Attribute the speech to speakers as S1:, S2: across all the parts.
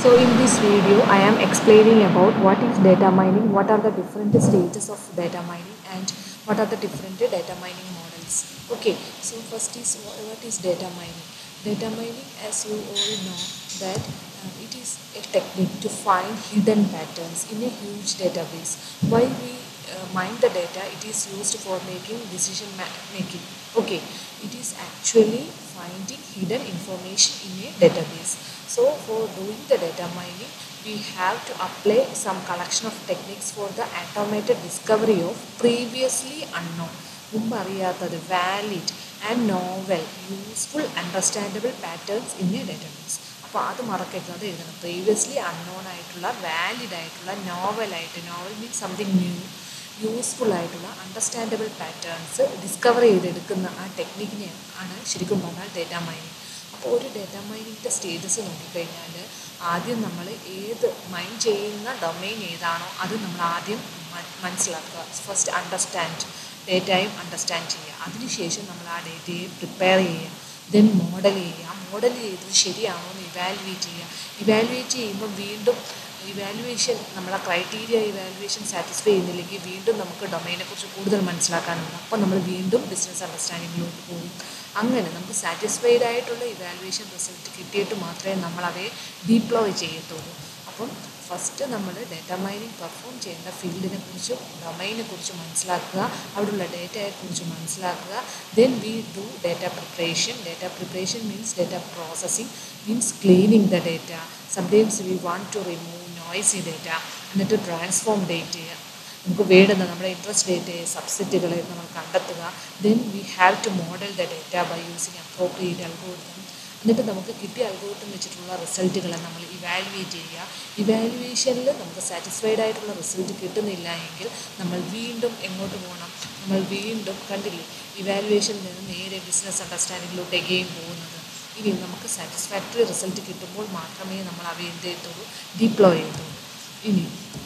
S1: So in this video, I am explaining about what is data mining, what are the different stages of data mining, and what are the different data mining models. Okay, so first is what, what is data mining? Data mining, as you all know, that uh, it is a technique to find hidden patterns in a huge database. Why we uh, mine the data? It is used for making decision ma- making. Okay, it is actually finding hidden information in a database. So for doing the data mining, we have to apply some collection of techniques for the automated discovery of previously unknown, മുമ്പ് അറിയാത്തത് valid and novel useful understandable patterns in a database അപ്പോൾ അത് മറക്കരുത് അത് എഴുതണം previously unknown ആയിട്ടുള്ള valid ആയിട്ടുള്ള നോവലായിട്ട് novel means something new useful ആയിട്ടുള്ള അണ്ടർസ്റ്റാൻഡബിൾ പാറ്റേൺസ് ഡിസ്കവർ ചെയ്തെടുക്കുന്ന ആ ടെക്നിക്കിനെ ആണ് ശരിക്കും പറഞ്ഞാൽ ഡേറ്റ മൈനിങ് അപ്പോൾ ഒരു ഡേറ്റ മൈനിങ്ങിൻ്റെ സ്റ്റേജസ് നോക്കിക്കഴിഞ്ഞാൽ ആദ്യം നമ്മൾ ഏത് മൈൻ ചെയ്യുന്ന ഡൊമൈൻ ഏതാണോ അത് നമ്മൾ ആദ്യം മ- മനസ്സിലാക്കുക ഫസ്റ്റ് അണ്ടർസ്റ്റാൻഡ് ഡേറ്റയും അണ്ടർസ്റ്റാൻഡ് ചെയ്യുക അതിനുശേഷം നമ്മൾ ആ ഡേറ്റയെ പ്രിപ്പയർ ചെയ്യുക ദെൻ മോഡൽ ചെയ്യുക മോഡൽ ചെയ്തത് ശരിയാണോ എന്ന് ഇവാലുവേറ്റ് ചെയ്യുക ഇവാലുവേറ്റ് ചെയ്യുമ്പോൾ വീണ്ടും ഇവാലുവേഷൻ നമ്മളെ ക്രൈറ്റീരിയ ഇവാലുവേഷൻ സാറ്റിസ്ഫൈ ചെയ്യുന്നില്ലെങ്കിൽ വീണ്ടും നമുക്ക് ഡൊമൈനെ കുറിച്ച് കൂടുതൽ മനസ്സിലാക്കാനുണ്ട് അപ്പോൾ നമ്മൾ വീണ്ടും ബിസിനസ് അണ്ടർസ്റ്റാൻഡിങ്ങിലോട്ട് പോകും അങ്ങനെ നമുക്ക് സാറ്റിസ്ഫൈഡ് ആയിട്ടുള്ള ഇവാലുവേഷൻ റിസൾട്ട് കിട്ടിയിട്ട് മാത്രമേ നമ്മൾ അവയെ ഡീപ്ലോയ് ചെയ്യത്തുള്ളൂ അപ്പം ഫസ്റ്റ് നമ്മൾ ഡേറ്റ മൈനിങ് പെർഫോം ചെയ്യേണ്ട ഫീൽഡിനെ കുറിച്ചും ഡൊമൈനെ കുറിച്ച് മനസ്സിലാക്കുക അവിടെയുള്ള ഡേറ്റയെ കുറിച്ച് മനസ്സിലാക്കുക then we do data preparation data preparation means data processing means cleaning the data sometimes we want to remove noisy data എന്നിട്ട് ട്രാൻസ്ഫോം ഡേറ്റ നമുക്ക് വേണ്ടുന്ന നമ്മുടെ ഇൻട്രസ്റ്റ് ഡേറ്റയെ സബ്സെറ്റുകളെ നമ്മൾ കണ്ടെത്തുക then we have to model the data by using appropriate algorithm എന്നിട്ട് നമുക്ക് കിട്ടിയ അൽഗോരിതം വെച്ചിട്ടുള്ള റിസൾട്ടുകളെ നമ്മൾ ഇവാലുവേറ്റ് ചെയ്യുക ഇവാലുവേഷനിൽ നമുക്ക് സാറ്റിസ്ഫൈഡ് ആയിട്ടുള്ള റിസൾട്ട് കിട്ടുന്നില്ല എങ്കിൽ നമ്മൾ വീണ്ടും എങ്ങോട്ട് പോകണം നമ്മൾ വീണ്ടും കണ്ടില്ലേ ഇവാലുവേഷനിൽ നിന്ന് നേരെ ബിസിനസ് അണ്ടർസ്റ്റാൻഡിങ്ങിലോട്ട് എഗെയിൻ പോകുന്നത് ഇനി നമുക്ക് സാറ്റിസ്ഫാക്ടറി റിസൾട്ട് കിട്ടുമ്പോൾ മാത്രമേ നമ്മൾ അവ എന്ത് ചെയ്യത്തുള്ളൂ ഡിപ്ലോയ് ചെയ്യത്തുള്ളൂ ഇനി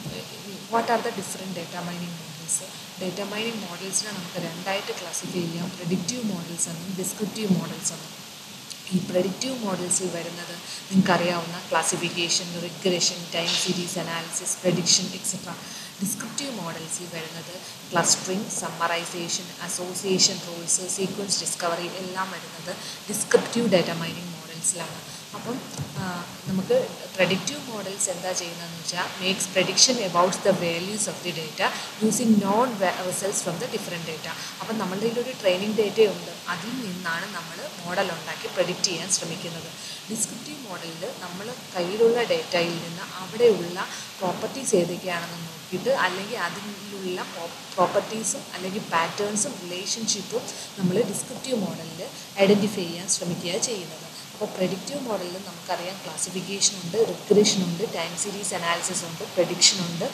S1: what are the different data mining models data mining മോഡൽസിനെ നമുക്ക് രണ്ടായിട്ട് ക്ലാസിഫൈ ചെയ്യാം പ്രഡിക്റ്റീവ് മോഡൽസ് എന്നും ഡിസ്ക്രിപ്റ്റീവ് മോഡൽസ് എന്നും ഈ പ്രഡിക്റ്റീവ് മോഡൽസിൽ വരുന്നത് നിങ്ങൾക്കറിയാവുന്ന classification regression time series analysis prediction etcetera descriptive മോഡൽസിൽ വരുന്നത് clustering summarization association rules sequence discovery എല്ലാം വരുന്നത് ഡിസ്ക്രിപ്റ്റീവ് ഡാറ്റ മൈനിങ് മോഡൽസിലാണ് അപ്പം ആ, നമുക്ക് പ്രഡിക്റ്റീവ് മോഡൽസ് എന്താ ചെയ്യുന്നതെന്ന് വെച്ചാൽ makes prediction about the values of the data using known results from the different data അപ്പം നമ്മളുടെ കയ്യിലൊരു ട്രെയിനിങ് ഡേറ്റയുണ്ട് അതിൽ നിന്നാണ് നമ്മൾ മോഡൽ ഉണ്ടാക്കി പ്രഡിക്റ്റ് ചെയ്യാൻ ശ്രമിക്കുന്നത് ഡിസ്ക്രിപ്റ്റീവ് മോഡലിൽ നമ്മൾ കയ്യിലുള്ള ഡേറ്റയിൽ നിന്ന് അവിടെയുള്ള പ്രോപ്പർട്ടീസ് ഏതൊക്കെയാണെന്ന് നോക്കിയിട്ട് അല്ലെങ്കിൽ അതിലുള്ള പ്രോപ്പർട്ടീസും അല്ലെങ്കിൽ പാറ്റേൺസും റിലേഷൻഷിപ്പും നമ്മൾ ഡിസ്ക്രിപ്റ്റീവ് മോഡലിൽ ഐഡൻറ്റിഫൈ ചെയ്യാൻ ശ്രമിക്കുക ചെയ്യുന്നത് അപ്പോൾ പ്രഡിക്റ്റീവ് മോഡലിൽ നമുക്കറിയാം ക്ലാസിഫിക്കേഷൻ ഉണ്ട് റിഗ്രഷൻ ഉണ്ട് ടൈം സീരീസ് അനാലിസിസ് ഉണ്ട് പ്രഡിക്ഷൻ ഉണ്ട്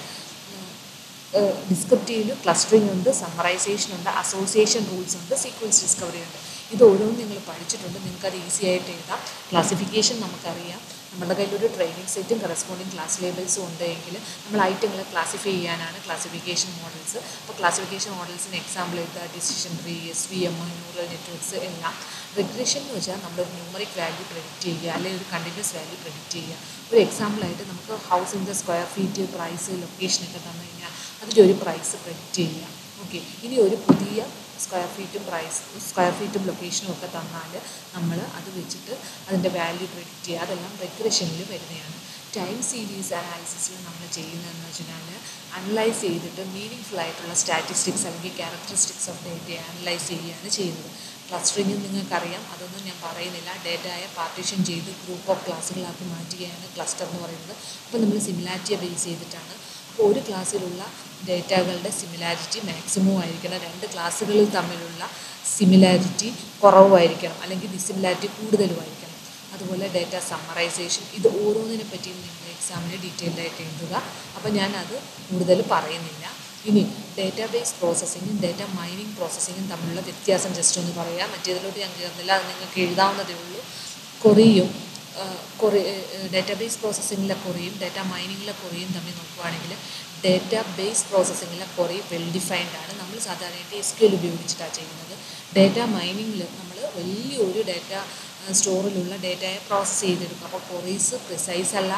S1: ഡിസ്ക്രിപ്റ്റീവിൽ ക്ലസ്റ്ററിംഗ് ഉണ്ട് സമ്മറൈസേഷൻ ഉണ്ട് അസോസിയേഷൻ റൂൾസ് ഉണ്ട് സീക്വൻസ് ഡിസ്കവറി ഉണ്ട് ഇത് ഓരോന്നും നിങ്ങൾ പഠിച്ചിട്ടുണ്ട് നിങ്ങൾക്കത് ഈസി ആയിട്ട് എഴുതാം ക്ലാസിഫിക്കേഷൻ നമുക്കറിയാം നമ്മുടെ കയ്യിലൊരു ട്രെയിനിങ് സെറ്റും കറസ്പോണ്ടിങ് ക്ലാസ് ലേബൽസും ഉണ്ട് എങ്കിൽ നമ്മൾ ഐറ്റങ്ങളെ ക്ലാസിഫൈ ചെയ്യാനാണ് ക്ലാസിഫിക്കേഷൻ മോഡൽസ് അപ്പോൾ ക്ലാസിഫിക്കേഷൻ മോഡൽസിന് എക്സാമ്പിൾ എഴുതുക decision tree S V M neural networks എല്ലാം റിഗ്രഷൻ എന്ന് വെച്ചാൽ നമ്മളൊരു ന്യൂമറിക് വാല്യൂ പ്രെഡിക്റ്റ് ചെയ്യുക അല്ലെങ്കിൽ ഒരു കണ്ടിന്യൂസ് വാല്യൂ പ്രെഡിക്റ്റ് ചെയ്യുക ഒരു എക്സാമ്പിളായിട്ട് നമുക്ക് house in the square feet price ലൊക്കേഷനൊക്കെ തന്നു കഴിഞ്ഞാൽ അതിൻ്റെ ഒരു പ്രൈസ് പ്രെഡിക്റ്റ് ചെയ്യുക ഓക്കെ ഇനി ഒരു പുതിയ സ്ക്വയർ ഫീറ്റും പ്രൈസ് സ്ക്വയർ ഫീറ്റും ലൊക്കേഷനും ഒക്കെ തന്നാൽ നമ്മൾ അത് വെച്ചിട്ട് അതിൻ്റെ വാല്യൂ പ്രെഡിക്റ്റ് ചെയ്യുക അതെല്ലാം റെഗ്രഷനിൽ വരുന്നതാണ് ടൈം സീരീസ് അനാലിസിസിൽ നമ്മൾ ചെയ്യുന്നതെന്ന് വെച്ചാൽ അനലൈസ് ചെയ്തിട്ട് മീനിങ് ഫുൾ ആയിട്ടുള്ള സ്റ്റാറ്റിസ്റ്റിക്സ് അല്ലെങ്കിൽ ക്യാരക്ടറിസ്റ്റിക്സ് ഓഫ് ഡേറ്റയെ അനലൈസ് ചെയ്യുകയാണ് ചെയ്യുന്നത് ക്ലസ്റ്ററിങ് നിങ്ങൾക്കറിയാം അതൊന്നും ഞാൻ പറയുന്നില്ല ഡേറ്റയെ പാർട്ടീഷൻ ചെയ്ത് ഗ്രൂപ്പ് ഓഫ് ക്ലാസ്സുകളാക്കി മാറ്റുകയാണ് ക്ലസ്റ്റർ എന്ന് പറയുന്നത് അപ്പോൾ നമ്മൾ സിമിലാരിറ്റിയെ ബേസ് ചെയ്തിട്ടാണ് അപ്പോൾ ഒരു ക്ലാസ്സിലുള്ള ഡേറ്റകളുടെ സിമിലാരിറ്റി മാക്സിമം ആയിരിക്കണം രണ്ട് ക്ലാസ്സുകളിൽ തമ്മിലുള്ള സിമിലാരിറ്റി കുറവായിരിക്കണം അല്ലെങ്കിൽ ഡിസിമിലാരിറ്റി കൂടുതലുമായിരിക്കണം അതുപോലെ ഡേറ്റ സമ്മറൈസേഷൻ ഇത് ഓരോന്നിനെ പറ്റിയും നിങ്ങൾ എക്സാമിന് ഡീറ്റെയിൽഡ് ആയിട്ട് എഴുതുക അപ്പോൾ ഞാനത് കൂടുതൽ പറയുന്നില്ല ഇനി ഡേറ്റാബേസ് പ്രോസസ്സിങ്ങും ഡേറ്റ മൈനിങ് പ്രോസസ്സിങ്ങും തമ്മിലുള്ള വ്യത്യാസം ജസ്റ്റ് ഒന്ന് പറയാം മറ്റേതിലോട്ട് ഞാൻ കയറുന്നില്ല അത് നിങ്ങൾക്ക് എഴുതാവുന്നതേ ഉള്ളൂ കൊറിയും കുറേ ഡേറ്റാബേസ് പ്രോസസ്സിങ്ങിലെ കുറയും ഡേറ്റ മൈനിങ്ങിലെ കുറയും തമ്മിൽ നോക്കുവാണെങ്കിൽ ഡേറ്റാ ബേസ് പ്രോസസ്സിങ്ങിലെ കുറേ വെൽ ഡിഫൈൻഡ് ആണ് നമ്മൾ സാധാരണയായിട്ട് എസ് ക്യു എൽ ഉപയോഗിച്ചിട്ടാണ് ചെയ്യുന്നത് ഡേറ്റ മൈനിങ്ങിൽ നമ്മൾ വലിയൊരു ഡേറ്റ സ്റ്റോറിലുള്ള ഡേറ്റയെ പ്രോസസ്സ് ചെയ്തെടുക്കും അപ്പോൾ കൊറീസ് പ്രിസൈസ് അല്ല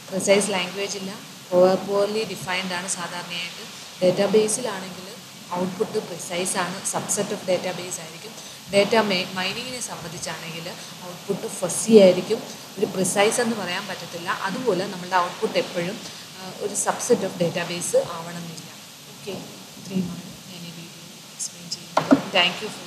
S1: പ്രിസൈസ് ലാംഗ്വേജ് ഇല്ല പുവർലി ഡിഫൈൻഡ് ആണ് സാധാരണയായിട്ട് ഡേറ്റാബേസിലാണെങ്കിൽ ഔട്ട്പുട്ട് പ്രിസൈസ് ആണ് സബ്സെറ്റ് ഓഫ് ഡേറ്റാബേസ് ആയിരിക്കും ഡേറ്റ മൈനിങ്ങിനെ സംബന്ധിച്ചാണെങ്കിൽ ഔട്ട്പുട്ട് ഫസ്സി ആയിരിക്കും ഒരു പ്രിസൈസ് എന്ന് പറയാൻ പറ്റത്തില്ല അതുപോലെ നമ്മളുടെ ഔട്ട്പുട്ട് എപ്പോഴും ഒരു സബ്സെറ്റ് ഓഫ് ഡേറ്റാബേസ് ആവണമെന്നില്ല ഓക്കെ ഇത്രയുമാണ് ഞാൻ ഈ വീഡിയോ എക്സ്പ്ലെയിൻ ചെയ്യുന്നത് താങ്ക് യു ഫോർ